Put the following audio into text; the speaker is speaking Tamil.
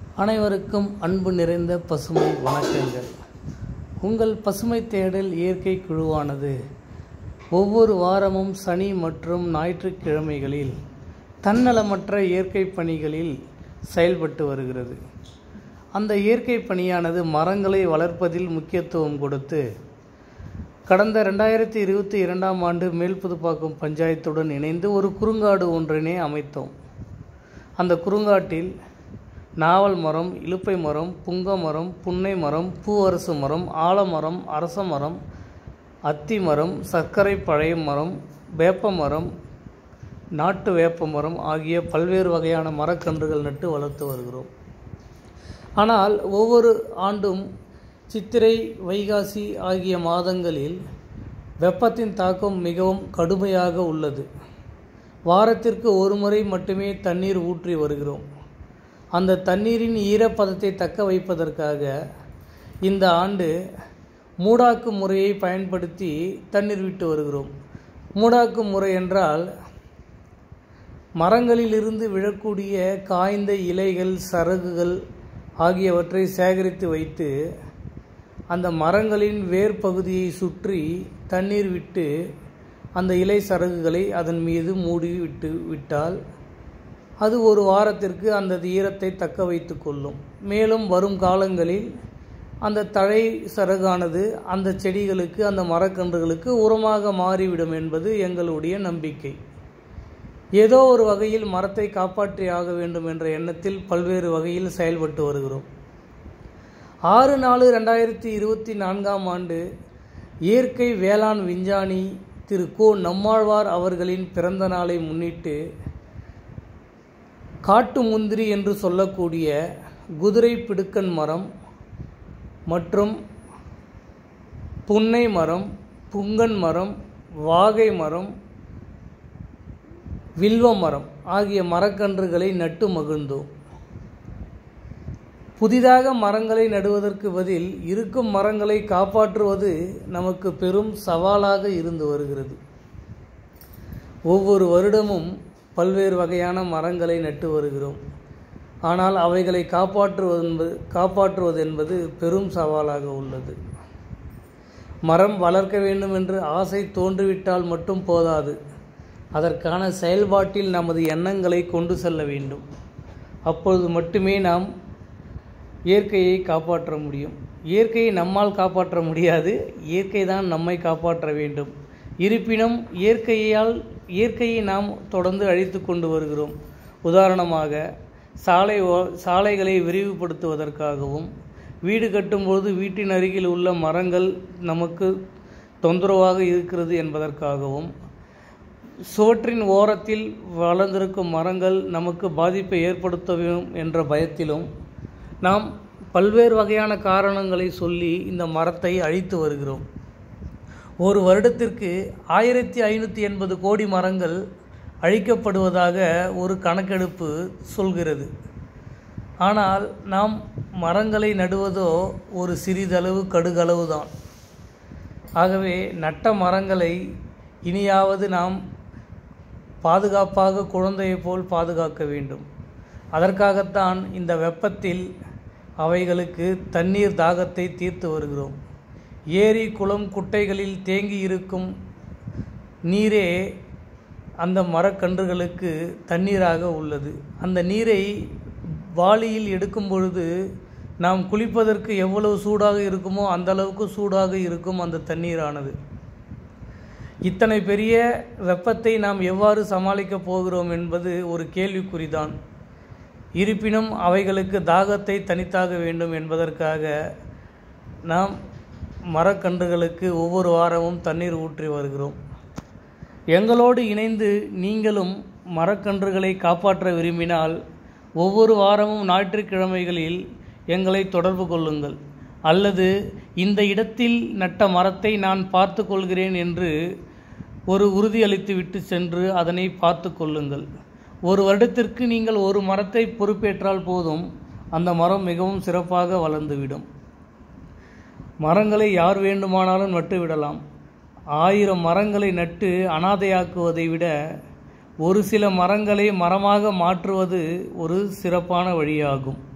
அனைவருக்கும் அன்பு நிறைந்த பசுமை வணக்கங்கள் உங்கள் பசுமை தேடல் இயற்கை குழுவானது ஒவ்வொரு வாரமும் சனி மற்றும் ஞாயிற்றுக்கிழமைகளில் தன்னலமற்ற இயற்கை பணிகளில் செயல்பட்டு வருகிறது அந்த இயற்கை பணியானது மரங்களை வளர்ப்பதில் முக்கியத்துவம் கொடுத்து கடந்த ரெண்டாயிரத்தி இருபத்தி இரண்டாம் ஆண்டு மேல்புதுப்பாக்கம் பஞ்சாயத்துடன் இணைந்து ஒரு குறுங்காடு ஒன்றினை அமைத்தோம் அந்த குறுங்காட்டில் நாவல் மரம் இலுப்பை மரம் புங்க மரம் புன்னை மரம் பூவரசு மரம் ஆலமரம் அரச மரம் அத்தி மரம் சர்க்கரை பழைய மரம் வேப்ப மரம் நாட்டு வேப்ப மரம் ஆகிய பல்வேறு வகையான மரக்கன்றுகள் நட்டு வளர்த்து வருகிறோம் ஆனால் ஒவ்வொரு ஆண்டும் சித்திரை வைகாசி ஆகிய மாதங்களில் வெப்பத்தின் தாக்கம் மிகவும் கடுமையாக உள்ளது வாரத்திற்கு ஒரு முறை மட்டுமே தண்ணீர் ஊற்றி வருகிறோம் அந்த தண்ணீரின் ஈரப்பதத்தை தக்க வைப்பதற்காக இந்த ஆண்டு மூடாக்கு முறையை பயன்படுத்தி தண்ணீர் விட்டு வருகிறோம் மூடாக்கு முறை என்றால் மரங்களிலிருந்து விழக்கூடிய காய்ந்த இலைகள் சருகுகள் ஆகியவற்றை சேகரித்து வைத்து அந்த மரங்களின் வேர் பகுதியை சுற்றி தண்ணீர் விட்டு அந்த இலை சருகுகளை அதன் மீது மூடி விட்டு விட்டால் அது ஒரு வாரத்திற்கு அந்த ஈரத்தை தக்க வைத்து கொள்ளும் மேலும் வரும் காலங்களில் அந்த தழை சருகானது அந்த செடிகளுக்கு அந்த மரக்கன்றுகளுக்கு உரமாக மாறிவிடும் என்பது எங்களுடைய நம்பிக்கை ஏதோ ஒரு வகையில் மரத்தை காப்பாற்றி ஆக வேண்டும் என்ற எண்ணத்தில் பல்வேறு வகையில் செயல்பட்டு வருகிறோம் ஆறு நாலு ரெண்டாயிரத்தி இருபத்தி நான்காம் ஆண்டு இயற்கை வேளாண் விஞ்ஞானி திரு கோ நம்மாழ்வார் அவர்களின் பிறந்த நாளை முன்னிட்டு காட்டு முந்திரி என்று சொல்லக்கூடிய குதிரை பிடுக்கன் மரம் மற்றும் புன்னை மரம் புங்கன் மரம் வாகை மரம் வில்வ மரம் ஆகிய மரக்கன்றுகளை நட்டு மகிழ்ந்தோம் புதிதாக மரங்களை நடுவதற்கு பதில் இருக்கும் மரங்களை காப்பாற்றுவது நமக்கு பெரும் சவாலாக இருந்து வருகிறது ஒவ்வொரு வருடமும் பல்வேறு வகையான மரங்களை நட்டு வருகிறோம் ஆனால் அவைகளை காப்பாற்றுவது என்பது காப்பாற்றுவது என்பது பெரும் சவாலாக உள்ளது மரம் வளர்க்க வேண்டும் என்று ஆசை தோன்றிவிட்டால் மட்டும் போதாது அதற்கான செயல்பாட்டில் நமது எண்ணங்களை கொண்டு செல்ல வேண்டும் அப்பொழுது மட்டுமே நாம் இயற்கையை காப்பாற்ற முடியும் இயற்கையை நம்மால் காப்பாற்ற முடியாது இயற்கை தான் நம்மை காப்பாற்ற வேண்டும் இருப்பினும் இயற்கையால் இயற்கையை நாம் தொடர்ந்து அழித்து கொண்டு வருகிறோம் உதாரணமாக சாலை சாலைகளை விரிவுபடுத்துவதற்காகவும் வீடு கட்டும்போது வீட்டின் அருகில் உள்ள மரங்கள் நமக்கு தொந்தரவாக இருக்கிறது என்பதற்காகவும் சுவற்றின் ஓரத்தில் வளர்ந்திருக்கும் மரங்கள் நமக்கு பாதிப்பை ஏற்படுத்தும் என்ற பயத்திலும் நாம் பல்வேறு வகையான காரணங்களை சொல்லி இந்த மரத்தை அழித்து வருகிறோம் ஒரு வருடத்திற்கு ஆயிரத்தி ஐநூற்றி எண்பது கோடி மரங்கள் அழிக்கப்படுவதாக ஒரு கணக்கெடுப்பு சொல்கிறது ஆனால் நாம் மரங்களை நடுவதோ ஒரு சிறிதளவு கடுகளவு தான் ஆகவே நட்ட மரங்களை இனியாவது நாம் பாதுகாப்பாக குழந்தையைப் போல் பாதுகாக்க வேண்டும் அதற்காகத்தான் இந்த வெப்பத்தில் அவைகளுக்கு தண்ணீர் தாகத்தை தீர்த்து வருகிறோம் ஏரி குளம் குட்டைகளில் தேங்கி இருக்கும் நீரே அந்த மரக்கன்றுகளுக்கு தண்ணீராக உள்ளது அந்த நீரை வாளியில் எடுக்கும் பொழுது நாம் குளிப்பதற்கு எவ்வளவு சூடாக இருக்குமோ அந்த அளவுக்கு சூடாக இருக்கும் அந்த தண்ணீரானது இத்தனை பெரிய வெப்பத்தை நாம் எவ்வாறு சமாளிக்கப் போகிறோம் என்பது ஒரு கேள்விக்குறிதான் இருப்பினும் அவைகளுக்கு தாகத்தை தனித்தாக வேண்டும் என்பதற்காக நாம் மரக்கன்றுகளுக்கு ஒவ்வொரு வாரமும் தண்ணீர் ஊற்றி வருகிறோம் எங்களோடு இணைந்து நீங்களும் மரக்கன்றுகளை காப்பாற்ற விரும்பினால் ஒவ்வொரு வாரமும் ஞாயிற்றுக்கிழமைகளில் எங்களை தொடர்பு கொள்ளுங்கள் அல்லது இந்த இடத்தில் நட்ட மரத்தை நான் பார்த்து கொள்கிறேன் என்று ஒரு உறுதியளித்து விட்டு சென்று அதனை பார்த்து கொள்ளுங்கள் ஒரு வருடத்திற்கு நீங்கள் ஒரு மரத்தை பொறுப்பேற்றால் போதும் அந்த மரம் மிகவும் சிறப்பாக வளர்ந்துவிடும் மரங்களை யார் வேண்டுமானாலும் நட்டுவிடலாம் ஆயிரம் மரங்களை நட்டு அனாதையாக்குவதை விட ஒரு சில மரங்களை மரமாக மாற்றுவது ஒரு சிறப்பான வழியாகும்